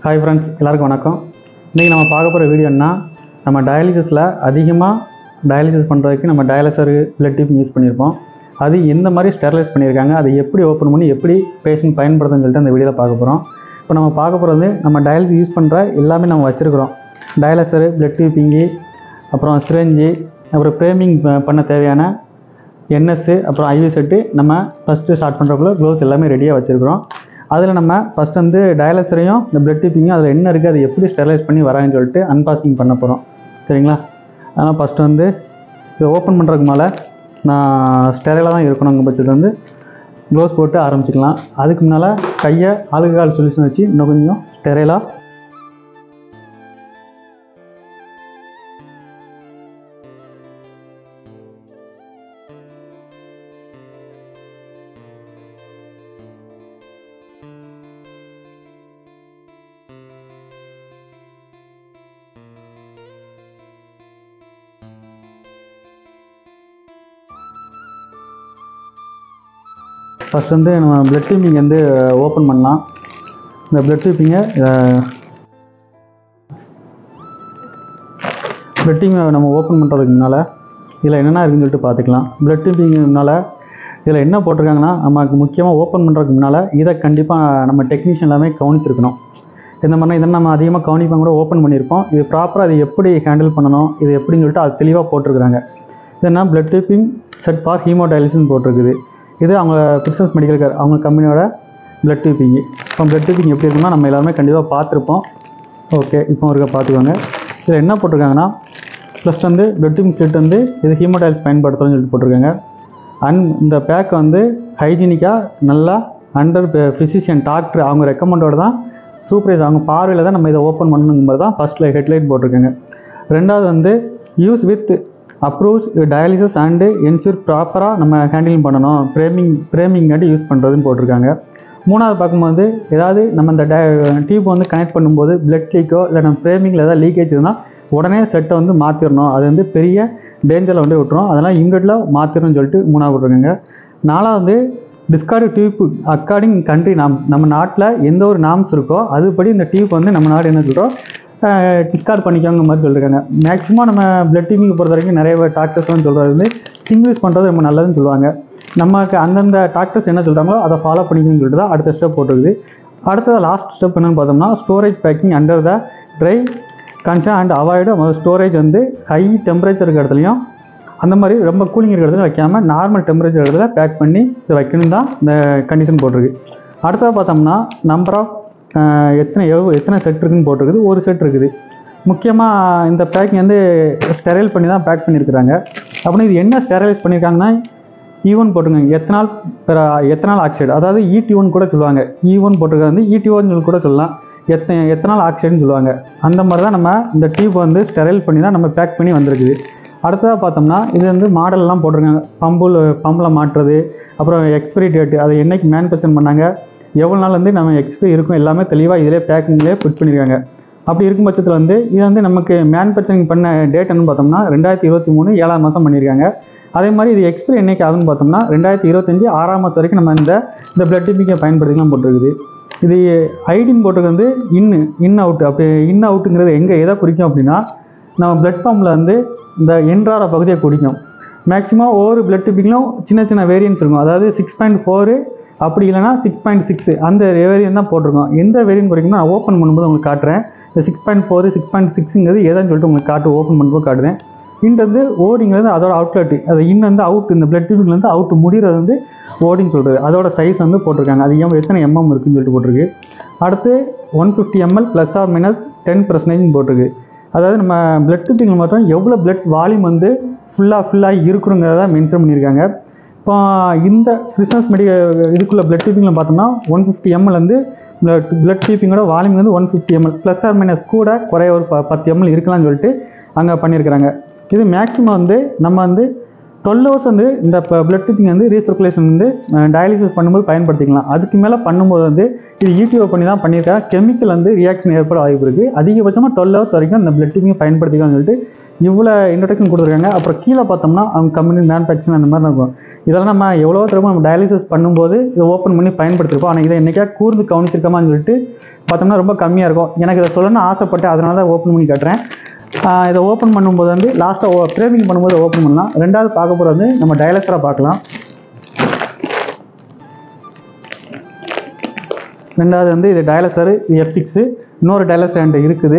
hi friends எல்லாருக்கும் வணக்கம் இன்றைக்கி நம்ம பார்க்க போகிற வீடியோன்னா நம்ம டயாலிசிஸில் அதிகமாக டயாலிசிஸ் பண்ணுறதுக்கு நம்ம டயாலிசரு பிளட் டியூப் யூஸ் பண்ணியிருப்போம் அது எந்த மாதிரி ஸ்டெர்லைஸ் பண்ணியிருக்காங்க அதை எப்படி ஓப்பன் பண்ணி எப்படி பேஷண்ட் பயன்படுதுன்னு சொல்லிட்டு அந்த வீடியோவில் பார்க்க போகிறோம் இப்போ நம்ம பார்க்க போகிறது நம்ம டயாலிசிஸ் யூஸ் பண்ணுற எல்லாமே நம்ம வச்சுருக்கிறோம் டயாலிசரு பிளட் டியூப்பிங்கு அப்புறம் சிரஞ்சி அப்புறம் ப்ரேமிங் பண்ண தேவையான என்எஸ்ஸு அப்புறம் ஐவி செட்டு நம்ம ஃபஸ்ட்டு ஸ்டார்ட் பண்ணுறக்குள்ள க்ளோஸ் எல்லாமே ரெடியாக வச்சுருக்கிறோம் அதில் நம்ம ஃபஸ்ட் வந்து டயாலிசரையும் இந்த பிளட் டிப்பிங்கும் அதில் என்ன இருக்குது அதை எப்படி ஸ்டெர்லைஸ் பண்ணி வராங்கன்னு சொல்லிட்டு அன்பாசிங் பண்ண போகிறோம் சரிங்களா அதனால் ஃபஸ்ட்டு வந்து இதை ஓப்பன் பண்ணுறதுக்கு மேலே நான் ஸ்டெரைலாக தான் இருக்கணுங்க பட்சத்தில் வந்து க்ளோஸ் போட்டு ஆரம்பிச்சிக்கலாம் அதுக்கு முன்னால் கையை ஆல்கஹால் சொல்யூஷன் வச்சு இன்னும் கொஞ்சம் ஸ்டெரைலாக ஃபஸ்ட் வந்து நம்ம பிளட் டியூப்பிங் வந்து ஓப்பன் பண்ணலாம் இந்த பிளட் டியூப்பிங்கை பிளட் டியூப்பை நம்ம ஓப்பன் பண்ணுறதுக்கு முன்னால் இதில் என்னென்ன இருக்குன்னு சொல்லிட்டு பார்த்துக்கலாம் பிளட் டியூப்பிங்னால இதில் என்ன போட்டிருக்காங்கன்னா நமக்கு முக்கியமாக ஓப்பன் பண்ணுறதுக்கு முன்னால் இதை கண்டிப்பாக நம்ம டெக்னீஷியன் எல்லாமே கவனிச்சிருக்கணும் இந்த மாதிரி இதை நம்ம அதிகமாக கவனிப்பாங்க கூட ஓப்பன் பண்ணியிருப்போம் இது ப்ராப்பராக அதை எப்படி ஹேண்டில் பண்ணணும் இது எப்படின்னு சொல்லிட்டு அது தெளிவாக போட்டிருக்கிறாங்க இதுனா பிளட் டியூப்பிங் செட் ஃபார் ஹீமோடயாலிசிஸ்னு போட்டிருக்குது இது அவங்க பிரிசன்ஸ் மெடிக்கல் கேர் அவங்க கம்பெனியோட பிளட் டியூப்பிங் இப்போ பிளட் டியூப்பிங் எப்படி இருக்குன்னா நம்ம எல்லாருமே கண்டிப்பாக பார்த்துருப்போம் ஓகே இப்போ இருக்க பார்த்துக்கோங்க இதில் என்ன போட்டிருக்காங்கன்னா ப்ளஸ் வந்து பிளட் டியூப்பிங் செட் வந்து இது ஹீமோடயாலிஸ் பயன்படுத்துகிறோம்னு சொல்லிட்டு போட்டிருக்காங்க அண்ட் இந்த பேக் வந்து ஹைஜீனிக்காக நல்லா அண்டர் ஃபிசிஷியன் டாக்டர் அவங்க ரெக்கமெண்டோட தான் சூப்பர்வைஸ் அவங்க பார்வையில் தான் நம்ம இதை ஓப்பன் பண்ணணுங்கிறது தான் ஃபஸ்ட்டில் ஹெட்லைட் போட்டிருக்காங்க ரெண்டாவது வந்து use with approves dialysis and ensure ப்ராப்பராக நம்ம ஹேண்டில் பண்ணணும் ஃப்ரேமிங் ஃப்ரேமிங்காட்டி யூஸ் பண்ணுறதுன்னு போட்டிருக்காங்க மூணாவது பார்க்கும்போது ஏதாவது நம்ம இந்த டய டியூப் வந்து கனெக்ட் பண்ணும்போது பிளட் லீக்கோ இல்லை நம்ம ஃப்ரேமிங்கில் ஏதாவது லீக்கேஜ் இருந்தால் உடனே செட்டை வந்து மாற்றிடணும் அது வந்து பெரிய டேஞ்சரில் வந்து விட்டுரும் அதெல்லாம் இம்மிடியட்டில் மாற்றிடணும்னு சொல்லிட்டு மூணாவது போட்டிருக்காங்க நாலாவது டிஸ்கார்டு டியூப் அக்கார்டிங் கண்ட்ரி நாம் நம்ம நாட்டில் எந்த ஒரு நாம்ஸ் இருக்கோ அதுபடி இந்த டியூப் வந்து நம்ம நாடு என்ன சொல்கிறோம் டிஸ்கார்ட் பண்ணிக்கோங்க மாதிரி சொல்லியிருக்காங்க மேக்ஸிமம் நம்ம பிளட் டியூபிங் பொறுத்த வரைக்கும் நிறைய டாக்டர்ஸ் வந்து சொல்கிறது வந்து சிங்கிள் யூஸ் பண்ணுறது ரொம்ப நல்லதுன்னு சொல்லுவாங்க நமக்கு அந்தந்த டாக்டர்ஸ் என்ன சொல்கிறாங்களோ அதை ஃபாலோ பண்ணிக்கணும்னு சொல்லிட்டு தான் அடுத்த ஸ்டெப் போட்டுருக்குது அடுத்தது லாஸ்ட் ஸ்டெப் என்னென்னு பார்த்தோம்னா storage packing under the dry condition and avoid storage வந்து ஹை டெம்பரேச்சர் இருக்கிற இடத்துலையும் அந்த மாதிரி ரொம்ப கூலிங் இருக்கிற இடத்துல வைக்காமல் நார்மல் டெம்பரேச்சர் இடத்துல பேக் பண்ணி இதை வைக்கணும் தான் இந்த கண்டிஷன் போட்டிருக்கு அடுத்தது பார்த்தோம்னா நம்பர் ஆஃப் எத்தனை எவ்வளோ எத்தனை செட் இருக்குன்னு போட்டிருக்குது ஒரு செட் இருக்குது முக்கியமாக இந்த பேக்கிங் வந்து ஸ்டெரைல் பண்ணி தான் பேக் பண்ணியிருக்கிறாங்க அப்படின்னு இது என்ன ஸ்டெரைலைஸ் பண்ணியிருக்காங்கன்னா ஈவன் போட்டிருக்காங்க எத்தனால் பெற எத்தனால் ஆக்சைடு அதாவது ஈடி ஒன் கூட சொல்லுவாங்க ஈவன் போட்டிருக்கிறது வந்து ஈடி ஒன் கூட சொல்லலாம் எத்தனை எத்தனால் ஆக்சைடுன்னு சொல்லுவாங்க அந்த மாதிரி தான் நம்ம இந்த டியூப் வந்து ஸ்டெரைல் பண்ணி தான் நம்ம பேக் பண்ணி வந்திருக்குது அடுத்ததாக பார்த்தோம்னா இது வந்து மாடல்லாம் போட்டிருக்காங்க பம்பில் பம்பில் மாட்டுறது அப்புறம் எக்ஸ்பிரி டேட்டு அதை என்னைக்கு மேனுஃபேக்சர் பண்ணாங்க எவ்வளோ நாள் வந்து நம்ம எக்ஸ்பிரி இருக்கும் எல்லாமே தெளிவாக இதிலே பேக்கிங்லேயே புட் பண்ணியிருக்காங்க அப்படி இருக்கும் பட்சத்தில் வந்து இது வந்து நமக்கு மேனுஃபேக்சரிங் பண்ண டேட் என்னன்னு பார்த்தோம்னா ரெண்டாயிரத்தி இருபத்தி மூணு ஏழாம் மாதம் பண்ணியிருக்காங்க அதே மாதிரி இது எக்ஸ்பிரி என்னைக்கு ஆகுதுன்னு பார்த்தோம்னா ரெண்டாயிரத்தி இருபத்தஞ்சி ஆறாம் மாதம் வரைக்கும் நம்ம இந்த இந்த பிளட் டிப்பிங்கை பயன்படுத்திக்கலாம் போட்டிருக்குது இது ஐடின் போட்டது வந்து இன்னு இன் அவுட் அப்படி இன் அவுட்டுங்கிறது எங்கே எதை குறிக்கும் அப்படின்னா நம்ம பிளட் பம்பில் வந்து இந்த என்றார பகுதியை குறிக்கும் மேக்ஸிமம் ஒவ்வொரு பிளட் டிப்பிங்லும் சின்ன சின்ன வேரியன்ஸ் இருக்கும் அதாவது சிக்ஸ் பாயிண்ட் ஃபோரு அப்படி இல்லைனா சிக்ஸ் பாயிண்ட் சிக்ஸ் அந்த வேரியன் தான் போட்டிருக்கோம் எந்த வேரியன் குறைக்குமோ நான் ஓப்பன் பண்ணும்போது உங்களுக்கு காட்டுறேன் இந்த six point four six point சிக்ஸுங்கிறது எதான்னு சொல்லிட்டு உங்களுக்கு காட்டு ஓப்பன் பண்ணும்போது காட்டுறேன் இன்ட் வந்து ஓடிங்கிறது அதோட அவுட்லெட் அது இன் வந்து அவுட் இந்த பிளட் டியூபிங்லேருந்து அவுட் முடிகிறது வந்து ஓடின்னு சொல்கிறது அதோட சைஸ் வந்து போட்டிருக்காங்க அது எம் எத்தனை எம்எம் இருக்குன்னு சொல்லிட்டு போட்டிருக்கு அடுத்து one fifty ml plus or minus ten percentage போட்டிருக்கு அதாவது நம்ம பிளட் டியூபிங்கில் மட்டும் எவ்வளோ பிளட் வால்யூம் வந்து ஃபுல்லாக ஃபுல்லாக இருக்கணுங்கிறத மென்ஷன் பண்ணியிருக்காங்க இப்போ இந்த பிரிசன்ஸ் மெடிக்கல் இதுக்குள்ள பிளட் டியூப்பிங்கில் பார்த்தோம்னா ஒன் ஃபிஃப்டி எம்எல் வந்து பிளட் டியூப்பிங்கோட வால்யூம் வந்து one fifty ml plus or minus கூட குறைய ஒரு ப பத்து எம்எல் இருக்கலாம்னு சொல்லிட்டு அங்கே பண்ணியிருக்கிறாங்க இது மேக்ஸிமம் வந்து நம்ம வந்து டுவெல் ஹவர்ஸ் வந்து இந்த பிளட் டிப்பிங் வந்து ரீசர்க்குலேஷன் வந்து டயாலிசிஸ் பண்ணும்போது பயன்படுத்திக்கலாம் அதுக்கு மேலே பண்ணும்போது வந்து இது யூடியூப் பண்ணி தான் பண்ணியிருக்கா கெமிக்கல் வந்து ரியாக்ஷன் ஏற்பட வாய்ப்பு இருக்குது அதிகபட்சமாக டுவெல் ஹவர்ஸ் வரைக்கும் இந்த பிளட் டிப்பிங் பயன்படுத்திக்கலாம்னு சொல்லிட்டு இவ்வளோ இன்ட்ரடக்ஷன் கொடுத்துருக்காங்க அப்புறம் கீழே பார்த்தோம்னா அவங்க கம்பெனி மேனுஃபேக்சரிங் அந்த மாதிரி இருக்கும் இதெல்லாம் நம்ம எவ்வளோ திரும்ப நம்ம டயாலிசிஸ் பண்ணும்போது இதை ஓப்பன் பண்ணி பயன்படுத்திருப்போம் ஆனால் இதை என்றைக்கா கூர்ந்து கவனிச்சிருக்கோமான்னு சொல்லிட்டு பார்த்தோம்னா ரொம்ப கம்மியாக இருக்கும் எனக்கு இதை சொல்லணும்னு ஆசைப்பட்டு அதனால தான் ஓப்பன் பண்ணி காட்டுறேன் ஆஹ் இதை ஓப்பன் பண்ணும்போது வந்து லாஸ்ட்டாக ஃப்ரேமிங் பண்ணும்போது ஓப்பன் பண்ணலாம் ரெண்டாவது பார்க்க போகிறது வந்து நம்ம டயலஸராக பார்க்கலாம் ரெண்டாவது வந்து இது டயலசர் எஃப் சிக்ஸு இன்னொரு டயலசர் என்கிட்ட இருக்குது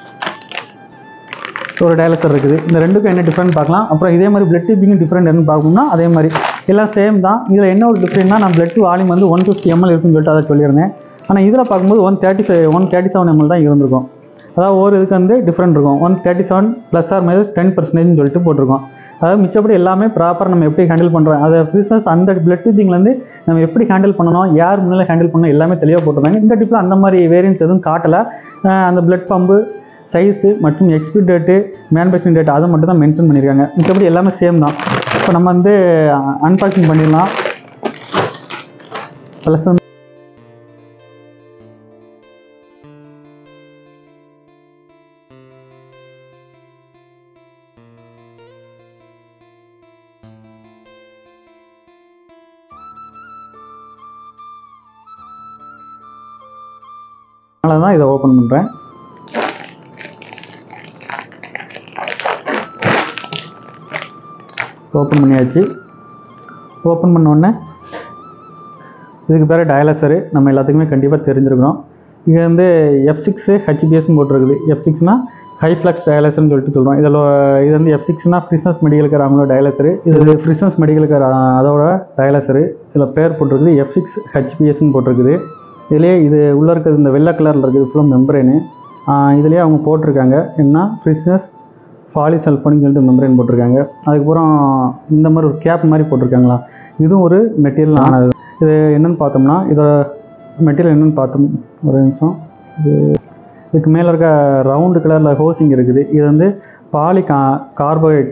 ஒரு டயலசர் இருக்குது இந்த ரெண்டுக்கும் என்ன டிஃப்ரெண்ட் பார்க்கலாம் அப்புறம் இதே மாதிரி பிளட் டிப்பிங்கும் டிஃப்ரெண்ட் என்னன்னு பார்க்கணும்னா அதே மாதிரி எல்லாம் சேம் தான் இதில் என்ன ஒரு டிஃப்ரெண்ட்னா நான் பிளட் வால்யூம் வந்து ஒன் ஃபிஃப்டி எம்எல் இருக்குன்னு சொல்லிட்டு அதை சொல்லியிருந்தேன் ஆனால் இதில் பார்க்கும்போது one thirty five one thirty seven ml தான் இருந்திருக்கும் அதாவது ஒரு இதுக்கு வந்து டிஃப்ரெண்ட் இருக்கும் one thirty seven plus or minus ten பர்சன்டேஜ்னு சொல்லிட்டு போட்டிருக்கோம் அதாவது மிச்சப்படி எல்லாமே ப்ராப்பர் நம்ம எப்படி ஹேண்டில் பண்ணுறோம் அதை ஃபிசினஸ் அந்த பிளட் டிப்பிங்லேருந்து நம்ம எப்படி ஹேண்டில் பண்ணணும் யார் முன்னில் ஹேண்டில் பண்ணணும் எல்லாமே தெளிவாக போட்டிருந்தாங்க இந்த டிப்பில் அந்த மாதிரி வேரியன்ஸ் எதுவும் காட்டலை அஹ் அந்த பிளட் பம்பு சைஸு மற்றும் எக்ஸ்பிரி டேட்டு மேனுஃபேக்சரிங் டேட் அதை மட்டும் தான் மென்ஷன் பண்ணியிருக்காங்க மிச்சபடி எல்லாமே சேம் தான் இப்போ நம்ம வந்து அன்பாக்சிங் பண்ணிடலாம் ப்ளஸ் வந்து அதனால தான் இதை ஓப்பன் பண்ணுறேன் ஓப்பன் பண்ணியாச்சு ஓப்பன் பண்ண உடனே இதுக்கு பேர் டயலசரு நம்ம எல்லாத்துக்குமே கண்டிப்பாக தெரிஞ்சிருக்கிறோம் இது வந்து எஃப் சிக்ஸு ஹெச்பிஎஸ்னு போட்டிருக்குது எஃப் சிக்ஸ்னா ஹை ஃப்ளக்ஸ் டயலசர்னு சொல்லிட்டு சொல்கிறோம் இதில் இது வந்து எஃப் சிக்ஸ்னா ஃப்ரிஸ்னஸ் மெடிக்கலுக்கு அவங்களோட டயலசரு இது ஃப்ரிஸ்னஸ் மெடிக்கலுக்கு அதோட டயலசரு இதில் பேர் போட்டிருக்குது எஃப் சிக்ஸ் ஹெச்பிஎஸ்னு போட்டிருக்குது இதுலேயே இது உள்ளே இருக்கிறது இந்த வெள்ளை கலரில் இருக்குது ஃபுல்லாக மெம்பரேனு இதுலேயே அவங்க போட்டிருக்காங்க என்ன ஃப்ரிஸ்னஸ் ஃபாலிசல்ஃபோனின்னு சொல்லிட்டு மெம்பரேன் போட்டிருக்காங்க அதுக்கப்புறம் இந்த மாதிரி ஒரு கேப் மாதிரி போட்டிருக்காங்களா இதுவும் ஒரு மெட்டீரியல் ஆனது இது என்னன்னு பார்த்தோம்னா இதோட மெட்டீரியல் என்னன்னு பார்த்தோம் ஒரு நிமிஷம் இது இதுக்கு மேலே இருக்க ரவுண்டு கலரில் ஹோசிங் இருக்குது இது வந்து பாலி கா கார்போஹைட்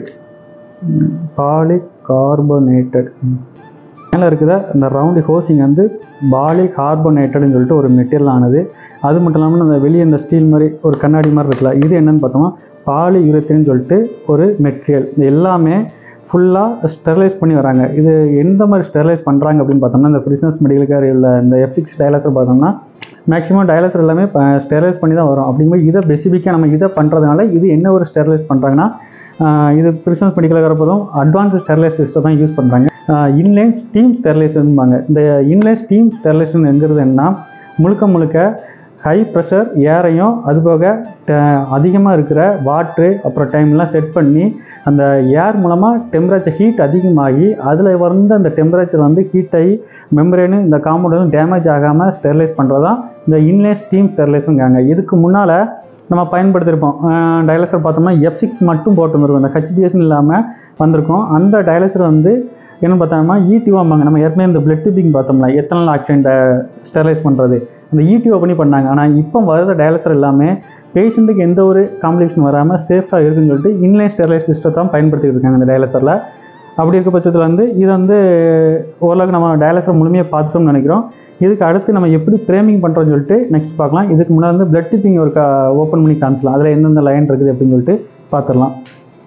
பாலி கார்பனேட்டட் மேலே இருக்கிற இந்த ரவுண்டு ஹோசிங் வந்து பாலி கார்பனேட்டட்னு சொல்லிட்டு ஒரு மெட்டீரியல் ஆனது அது மட்டும் இல்லாமல் அந்த வெளியே இந்த ஸ்டீல் மாதிரி ஒரு கண்ணாடி மாதிரி இருக்குல்ல இது என்னன்னு பார்த்தோம்னா பாலி யூரத்தின்னு சொல்லிட்டு ஒரு மெட்டீரியல் இது எல்லாமே ஃபுல்லாக ஸ்டெர்லைஸ் பண்ணி வராங்க இது எந்த மாதிரி ஸ்டெர்லைஸ் பண்ணுறாங்க அப்படின்னு பார்த்தோம்னா இந்த ஃப்ரிஸ்னஸ் மெடிக்கல் உள்ள இந்த எஃப் சிக்ஸ் டயலசர் பார்த்தோம்னா மேக்ஸிமம் டயலசர் எல்லாமே ஸ்டெர்லைஸ் பண்ணி தான் வரும் அப்படிங்கும்போது இதை ஸ்பெசிஃபிக்காக நம்ம இதை பண்ணுறதுனால இது என்ன ஒரு ஸ்டெர்லைஸ் பண்ணுறாங்கன்னா ஆஹ் இது பிரிசன்ஸ் மெடிக்கல் வரப்போதும் அட்வான்ஸ் ஸ்டெர்லைஸ் சிஸ்டம் தான் யூஸ் பண்ணுறாங்க இன்லைன் ஸ்டீம் ஸ்டெர்லைசன்பாங்க இந்த இன்லைன் ஸ்டீம் ஸ்டெர்லைசன் என்கிறது என்னன்னா முழுக்க முழுக்க ஹை ப்ரெஷர் ஏரையும் அதுபோக அதிகமாக இருக்கிற வாட்ரு அப்புறம் டைம்லாம் செட் பண்ணி அந்த ஏர் மூலமாக டெம்பரேச்சர் ஹீட் அதிகமாகி அதில் வந்து அந்த டெம்பரேச்சர் வந்து ஹீட் ஆகி மெம்பரேனு இந்த காம்பவுண்டும் டேமேஜ் ஆகாமல் ஸ்டெர்லைஸ் பண்ணுறது தான் இந்த இன்லைன் ஸ்டீம் ஸ்டெர்லைஸுங்காங்க இதுக்கு முன்னால் நம்ம பயன்படுத்தியிருப்போம் டயலசர் பார்த்தோம்னா எஃப் சிக்ஸ் மட்டும் போட்டு வந்திருக்கும் இந்த ஹெச்பிஎஸ்னு இல்லாமல் வந்திருக்கும் அந்த டயலசர் வந்து என்ன பார்த்தோம்னா ஈடிஓம்பாங்க நம்ம ஏற்கனவே இந்த பிளட் டிப்பிங் பார்த்தோம்ல எத்தனால் ஆக்சிடென்ட்டை ஸ்டெர்லைஸ் பண்ணுறது அந்த ஈடிஓ பண்ணி பண்ணாங்க ஆனால் இப்போ வருத டயலசர் எல்லாமே பேஷண்ட்டுக்கு எந்த ஒரு காம்ப்ளிகேஷன் வராமல் சேஃபாக இருக்குன்னு சொல்லிட்டு இன்லைன் ஸ்டெர்லைஸ் சிஸ்டம் தான் பயன்படுத்திட்டு இருக்காங்க இந்த டயலசரில் அப்படி இருக்க பட்சத்தில் வந்து இது வந்து ஓரளவுக்கு நம்ம டயலசர் முழுமையாக பார்த்துட்டோம்னு நினைக்கிறோம் இதுக்கு அடுத்து நம்ம எப்படி ஃப்ரேமிங் பண்ணுறோம்னு சொல்லிட்டு நெக்ஸ்ட் பார்க்கலாம் இதுக்கு முன்னாடி வந்து பிளட் டிப்பிங் ஒரு ஓப்பன் பண்ணி காமிச்சலாம் அதில் எந்தெந்த லைன் இருக்குது அப்படின்னு சொல்லிட்டு பார்த்துடலாம்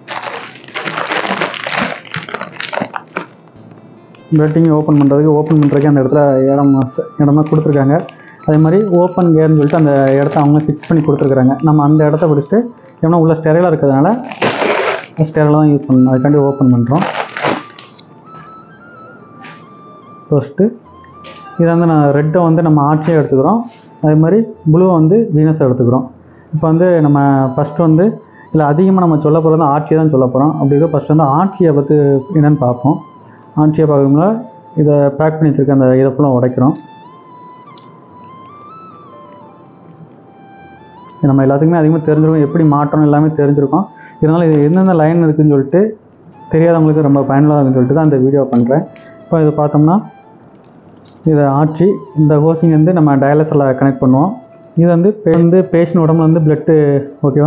பிளட்டிங் ஓப்பன் பண்ணுறதுக்கு ஓப்பன் பண்ணுறதுக்கு அந்த இடத்துல இடம் ச- இடமா கொடுத்துருக்காங்க அதே மாதிரி ஓப்பன் கேர்னு சொல்லிட்டு அந்த இடத்த அவங்க ஃபிக்ஸ் பண்ணி கொடுத்துருக்குறாங்க நம்ம அந்த இடத்த பிடிச்சிட்டு ஏன்னா உள்ள ஸ்டெரைலாக இருக்கிறதுனால ஸ்டெரைலாக தான் யூஸ் பண்ணணும் அதுக்காண்டி ஓப்பன் பண்ணுறோம் ஃபஸ்ட்டு இதை வந்து நான் ரெட்டை வந்து நம்ம ஆட்சியாக எடுத்துக்கிறோம் அதே மாதிரி ப்ளூவை வந்து வீனஸை எடுத்துக்கிறோம் இப்போ வந்து நம்ம ஃபஸ்ட்டு வந்து இதில் அதிகமாக நம்ம சொல்ல போகிறது ஆட்சியை தான் சொல்ல போகிறோம் அப்படி இருக்க ஃபஸ்ட்டு வந்து ஆட்சியை பற்றி என்னென்னு பார்ப்போம் ஆட்சியை பார்க்கும்போது இதை பேக் பண்ணி வச்சுருக்க அந்த இதை ஃபுல்லாக உடைக்கிறோம் இது நம்ம எல்லாத்துக்குமே அதிகமாக தெரிஞ்சிருக்கும் எப்படி மாற்றணும் எல்லாமே தெரிஞ்சிருக்கும் இருந்தாலும் இது எந்தெந்த லைன் இருக்குதுன்னு சொல்லிட்டு தெரியாதவங்களுக்கு ரொம்ப பயனுள்ளதாக இருக்குன்னு சொல்லிட்டு தான் இந்த வீடியோ பண்ணுறேன் இப்போ இது பார்த்தோம்னா இதை ஆட்சி இந்த ஹோசிங் வந்து நம்ம டயாலிசிஸில் கனெக்ட் பண்ணுவோம் இது வந்து பே- வந்து பேஷண்ட் உடம்புல வந்து பிளட்டு ஓகேவா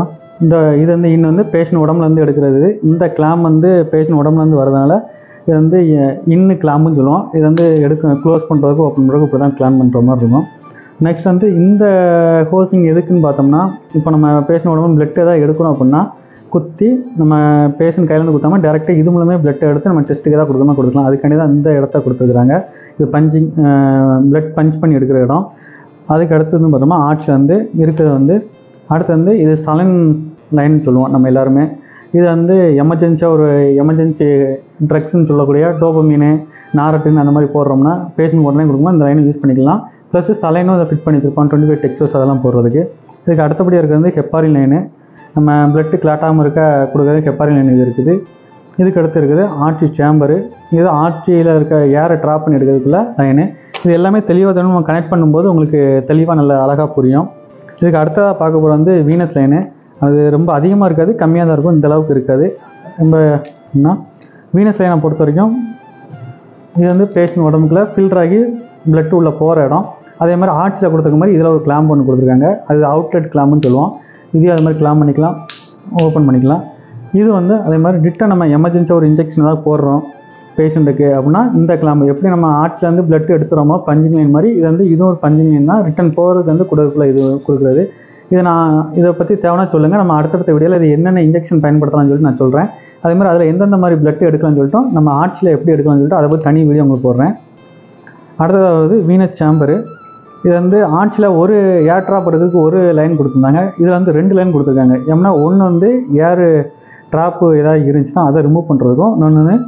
இந்த இது வந்து இன் வந்து பேஷண்ட் உடம்புலேருந்து எடுக்கிறது இந்த கிளாம் வந்து பேஷண்ட் உடம்புலேருந்து வரதுனால இது வந்து இன்னு கிளாம்புன்னு சொல்லுவோம் இது வந்து எடுக்க க்ளோஸ் பண்ணுறதுக்கு ஓப்பன் பண்ணுறதுக்கு இப்படி தான் கிளாம் பண்ணுற மாதிரி இருக்கும் நெக்ஸ்ட் வந்து இந்த ஹோசிங் எதுக்குன்னு பார்த்தோம்னா இப்போ நம்ம பேஷண்ட் உடம்பு பிளட் ஏதாவது எடுக்கணும் அப்படின்னா குத்தி நம்ம பேஷண்ட் கையிலேருந்து குத்தாம டேரெக்டாக இது மூலமே பிளட் எடுத்து நம்ம டெஸ்ட்டுக்கு ஏதாவது கொடுக்கணும் கொடுக்கலாம் அதுக்காண்டி தான் இந்த இடத்த கொடுத்துருக்குறாங்க இது பஞ்சிங் பிளட் பஞ்ச் பண்ணி எடுக்கிற இடம் அதுக்கு அடுத்தது பார்த்தோம்னா ஆர்ச் வந்து இருக்கிறது வந்து அடுத்து வந்து இது சலன் லைன் சொல்லுவோம் நம்ம எல்லாருமே இது வந்து எமர்ஜென்சியாக ஒரு எமர்ஜென்சி ட்ரக்ஸ்னு சொல்லக்கூடிய டோபமீனு நாரட்டின் அந்த மாதிரி போடுறோம்னா பேஷண்ட் உடனே கொடுக்கும்போது இந்த லைனை யூஸ் பண்ணிக்கலாம் ப்ளஸ் சலைனும் அதை ஃபிட் பண்ணி வச்சிருப்போம் டுவெண்ட்டி ஃபைவ் டெக்ஸ்டர்ஸ் அதெல்லாம் போடுறதுக்கு இதுக்கு அடுத்தபடியாக இருக்கிறது வந்து ஹெப்பாரின் லைனு நம்ம பிளட்டு கிளாட்டாமல் இருக்க கொடுக்குறது ஹெப்பாரின் லைன் இது இருக்குது இதுக்கு அடுத்து இருக்குது ஆர்ச்சி சேம்பரு இது ஆர்ச்சியில் இருக்க ஏரை ட்ராப் பண்ணி எடுக்கிறதுக்குள்ள லைனு இது எல்லாமே தெளிவாக தான் நம்ம கனெக்ட் பண்ணும்போது உங்களுக்கு தெளிவாக நல்ல அழகாக புரியும் இதுக்கு அடுத்ததாக பார்க்க போகிற வந்து வீனஸ் லைனு அது ரொம்ப அதிகமாக இருக்காது கம்மியாக தான் இருக்கும் இந்த அளவுக்கு இருக்காது ரொம்ப என்ன வீனஸ் லைனை பொறுத்த வரைக்கும் இது வந்து பேஷண்ட் உடம்புக்குள்ள ஃபில்டர் ஆகி பிளட் உள்ளே போகிற இடம் அதே மாதிரி ஆர்ச்சில் கொடுத்துருக்க மாதிரி இதில் ஒரு கிளாம்ப் ஒன்று கொடுத்துருக்காங்க அது அவுட்லெட் கிளாம்ப்னு சொல்லுவோம் இதையும் அது மாதிரி கிளாம் பண்ணிக்கலாம் ஓப்பன் பண்ணிக்கலாம் இது வந்து அதே மாதிரி டிட்ட நம்ம எமர்ஜென்சியாக ஒரு இன்ஜெக்ஷன் ஏதாவது போடுறோம் பேஷண்ட்டுக்கு அப்படின்னா இந்த கிளாம்பு எப்படி நம்ம ஆர்ட்லேருந்து பிளட் எடுத்துகிறோமோ பஞ்சிங் லைன் மாதிரி இது வந்து இதுவும் ஒரு பஞ்சிங் லைன் தான் ரிட்டன் போகிறதுக்கு வந்து கொடுக்குள்ள இது கொடுக்குறது இதை நான் இதை பற்றி தேவைன்னா சொல்லுங்கள் நம்ம அடுத்தடுத்த வீடியோவில் இது என்னென்ன இன்ஜெக்ஷன் பயன்படுத்தலாம்னு சொல்லிட்டு நான் சொல்கிறேன் அதே மாதிரி அதில் எந்தெந்த மாதிரி பிளட் எடுக்கலாம்னு சொல்லிட்டோம் நம்ம ஆர்ட்ஸில் எப்படி எடுக்கலாம்னு சொல்லிட்டு அதை பற்றி தனி வீடியோ உங்களுக்கு போடுறேன் அடுத்ததாவது வீனஸ் சேம்பரு இது வந்து ஆர்ட்ஸில் ஒரு ஏர் ட்ராப் எடுக்கிறதுக்கு ஒரு லைன் கொடுத்துருந்தாங்க இதில் வந்து ரெண்டு லைன் கொடுத்துருக்காங்க ஏன்னா ஒன்று வந்து ஏர் ட்ராப்பு ஏதாவது இருந்துச்சுன்னா அதை ரிமூவ் பண்ணுறதுக்கும் இன்னொன்று வந்து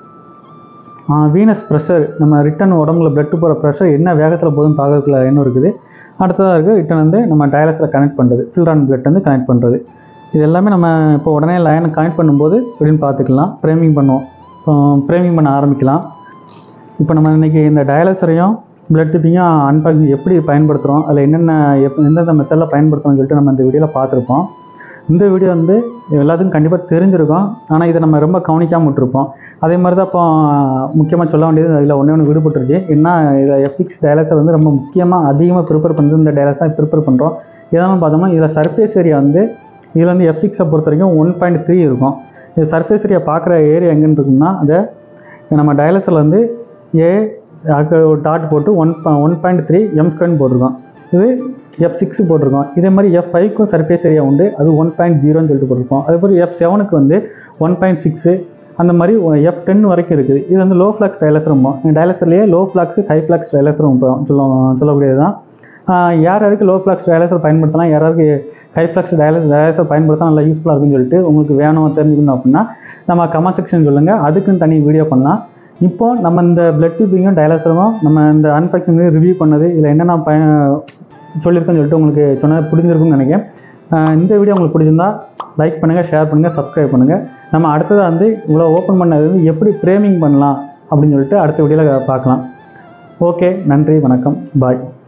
வீனஸ் ப்ரெஷர் நம்ம ரிட்டன் உடம்புல பிளட் போகிற ப்ரெஷர் என்ன வேகத்தில் போகுதுன்னு பார்க்கறதுக்குள்ள இன்னும் இருக்குது அடுத்ததாக இருக்குது ரிட்டன் வந்து நம்ம டயலஸில் கனெக்ட் பண்ணுறது ஃபில்டர் பிளட் வந்து கனெக்ட் பண்ணுறது இது எல்லாமே நம்ம இப்போ உடனே லைனை கனெக்ட் பண்ணும்போது எப்படின்னு பார்த்துக்கலாம் ப்ரேமிங் பண்ணுவோம் ப்ரேமிங் பண்ண ஆரம்பிக்கலாம் இப்போ நம்ம இன்றைக்கி இந்த டயாலிசரையும் பிளட் டிப்பிங்கும் அன்பேக்கிங் எப்படி பயன்படுத்துகிறோம் அதில் என்னென்ன எப் எந்தெந்த மெத்தடில் பயன்படுத்துறோம்னு சொல்லிட்டு நம்ம இந்த வீடியோவில் பார்த்துருப்போம் இந்த வீடியோ வந்து எல்லாத்துக்கும் கண்டிப்பாக தெரிஞ்சிருக்கும் ஆனால் இதை நம்ம ரொம்ப கவனிக்காமல் விட்டுருப்போம் அதே மாதிரி தான் இப்போ முக்கியமாக சொல்ல வேண்டியது இதில் ஒன்றே ஒன்று விடுபட்டுருச்சு என்ன இதில் எஃப் சிக்ஸ் டயலாஸை வந்து ரொம்ப முக்கியமாக அதிகமாக ப்ரிப்பேர் பண்ணுறது இந்த டயலாஸ் தான் ப்ரிப்பேர் பண்ணுறோம் எதனால பார்த்தோம்னா இதில் சர்ஃபேஸ் ஏரியா வந்து இதில் வந்து எஃப் சிக்ஸை பொறுத்த வரைக்கும் ஒன் பாயிண்ட் த்ரீ இருக்கும் இது சர்ஃபேஸ் ஏரியா பார்க்குற ஏரியா எங்கேன்னு இருக்கும்னா அதை நம்ம டயலஸில் வந்து ஏ ஒரு டாட் போட்டு one one point three m ஸ்கொயர்னு போட்டிருக்கோம் இது எஃப் சிக்ஸ் போட்டிருக்கோம் இதே மாதிரி எஃப் ஃபைவ்க்கும் சர்ஃபேஸ் ஏரியா உண்டு அது ஒன் பாயிண்ட் ஜீரோன்னு சொல்லிட்டு போட்டிருக்கோம் அதே மாதிரி எஃப் செவனுக்கு வந்து ஒன் பாயிண்ட் சிக்ஸு அந்த மாதிரி எஃப் டென் வரைக்கும் இருக்குது இது வந்து லோ ஃப்ளாக்ஸ் டயலசரும் டயலசர்லேயே லோ ஃப்ளாக்ஸ் ஹை ஃப்ளாக்ஸ் டயலசரும் சொல்ல சொல்லக்கூடியது தான் யார் யாருக்கு லோ ஃப்ளாக்ஸ் டயலசர் பயன்படுத்தலாம் யார் யாருக்கு ஹை ஃப்ளாக்ஸ் டயலஸ் டயலசர் பயன்படுத்தலாம் நல்லா யூஸ்ஃபுல்லாக இருக்குன்னு சொல்லிட்டு உங்களுக்கு வேணும் தெரிஞ்சுக்கணும் அப்படின்னா நம்ம கமெண்ட் செக்ஷன் சொல்லுங்கள் அதுக்குன்னு தனி வீடியோ பண்ணலாம் இப்போ நம்ம இந்த பிளட் டியூபிங்கும் டயலாசரும் நம்ம இந்த அன்பேக்கிங் ரிவ்யூ பண்ணது இதில் என்னென்ன பய சொல்லியிருக்கேன்னு சொல்லிட்டு உங்களுக்கு சொன்னது புரிஞ்சிருக்கும்னு நினைக்கிறேன் ஆஹ் இந்த வீடியோ உங்களுக்கு பிடிச்சிருந்தா லைக் பண்ணுங்கள் ஷேர் பண்ணுங்கள் சப்ஸ்கிரைப் பண்ணுங்கள் நம்ம அடுத்ததாக வந்து இவ்வளோ ஓப்பன் பண்ணது வந்து எப்படி ஃப்ரேமிங் பண்ணலாம் அப்படின்னு சொல்லிட்டு அடுத்த வீடியோவில் பார்க்கலாம் ஓகே நன்றி வணக்கம் பாய்